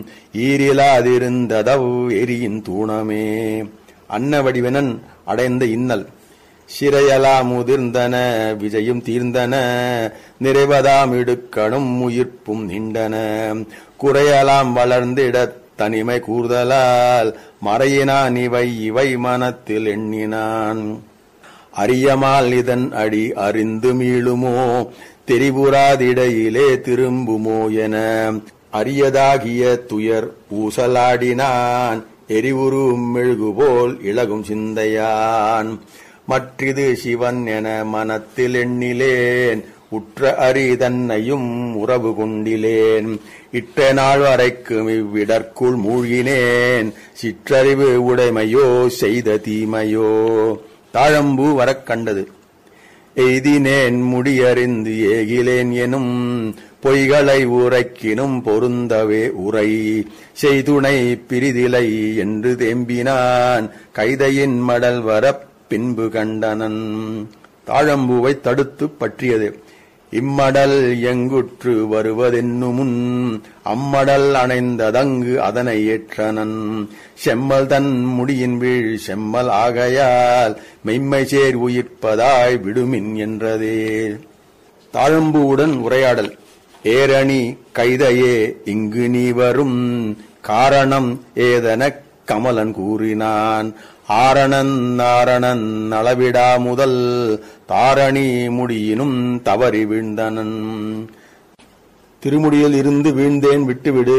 ஈரிலாதிருந்ததவ் எரியின் தூணமே அன்ன வடிவனன் அடைந்த இன்னல் சிறையலா முதிர்ந்தன விஜயும் தீர்ந்தன நிறைவதாம் இடுக்கணும் உயிர்ப்பும் நின்றன குறையலாம் வளர்ந்திடத் தனிமை கூர்தலால் மறையினான் இவை இவை மனத்தில் எண்ணினான் அறியமால் இதன் அடி அறிந்து மீளுமோ தெரிவுறாதிடையிலே திரும்புமோ என அரியதாகிய துயர் ஊசலாடினான் எரிவுரு மெழுகுபோல் இளகும் சிந்தையான் மற்றிது சிவன் என மனத்தில் எண்ணிலேன் உற்ற அறி தன்னையும் உறவு கொண்டிலேன் இட்ட நாள் வரைக்கும் இவ்விடற்குள் மூழ்கினேன் சிற்றறிவு உடைமையோ செய்த தீமையோ தாழம்பூ வரக் கண்டது எய்தினேன் முடியறிந்து ஏகிலேன் எனும் பொய்களை உரைக்கினும் பொருந்தவே உரை செய்துணை பிரிதிலை என்று தேம்பினான் கைதையின் மடல் வரப் பின்பு கண்டனன் தாழம்பூவை தடுத்து பற்றியது இம்மடல் எங்குற்று வருவதென்னுமுன் அம்மடல் அணைந்ததங்கு அதனை ஏற்றனன் செம்மல் தன் முடியின் வீழ் செம்மல் ஆகையால் மெய்மை சேர் உயிர்ப்பதாய் விடுமின் என்றதே தாழம்பூவுடன் உரையாடல் ஏரணி கைதையே இங்கு நீ வரும் காரணம் ஏதெனக் கமலன் கூறினான் ஆரணன் நாரணன் அளவிடா முதல் தாரணி முடியினும் தவறி வீழ்ந்தனன் திருமுடியில் இருந்து வீழ்ந்தேன் விட்டுவிடு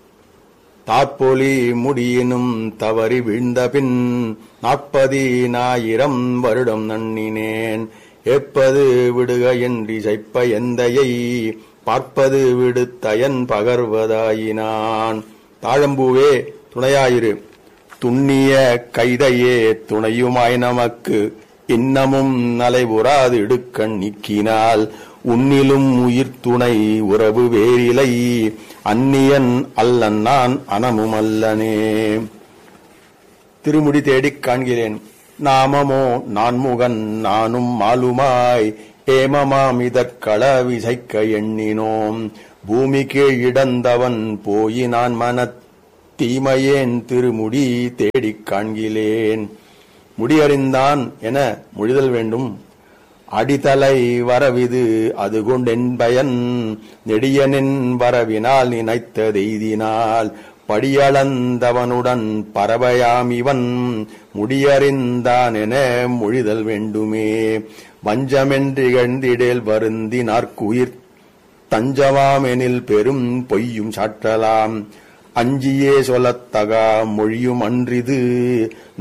தாற்பொலி முடியினும் தவறி வீழ்ந்தபின் நாற்பதினாயிரம் வருடம் நன்னினேன் ஏப்பது விடுக என்று செய்ப்ப எந்தையை பார்ப்பது விடுத்தயன் பகர்வதாயினான் தாழம்பூவே துணையாயிரு துண்ணிய கைதையே துணையுமாய் நமக்கு இன்னமும் நலைபுறாது இடுக்கண் நீக்கினால் உன்னிலும் உயிர் துணை உறவு வேறிலை அந்நியன் அல்லன் நான் அனமும் அல்லனே திருமுடி தேடிக் காண்கிறேன் நாமமோ நான்முகன் நானும் மாலுமாய் ஏமமாம் இதற்கள விசைக்க எண்ணினோம் பூமி கீழ் இடந்தவன் போயினான் மனத் தீமையேன் திருமுடி தேடிக் காண்கிலேன் முடியறிந்தான் என மொழிதல் வேண்டும் அடித்தலை வரவிது அது கொண்டென் பயன் நெடியனின் வரவினால் நினைத்ததெய்தினால் படியளந்தவனுடன் பறவையாம் இவன் முடியறிந்தான் என மொழிதல் வேண்டுமே வஞ்சமென்றிகழ்ந்திடேல் வருந்தினார்க்குயிர் தஞ்சமாமெனில் பெரும் பொய்யும் சாற்றலாம் அஞ்சியே சொல்லத்தகா மொழியும் அன்றிது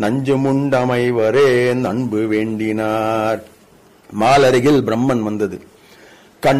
நஞ்சுமுண்டமைவரே நண்பு வேண்டினார் மாலருகில் பிரம்மன் வந்தது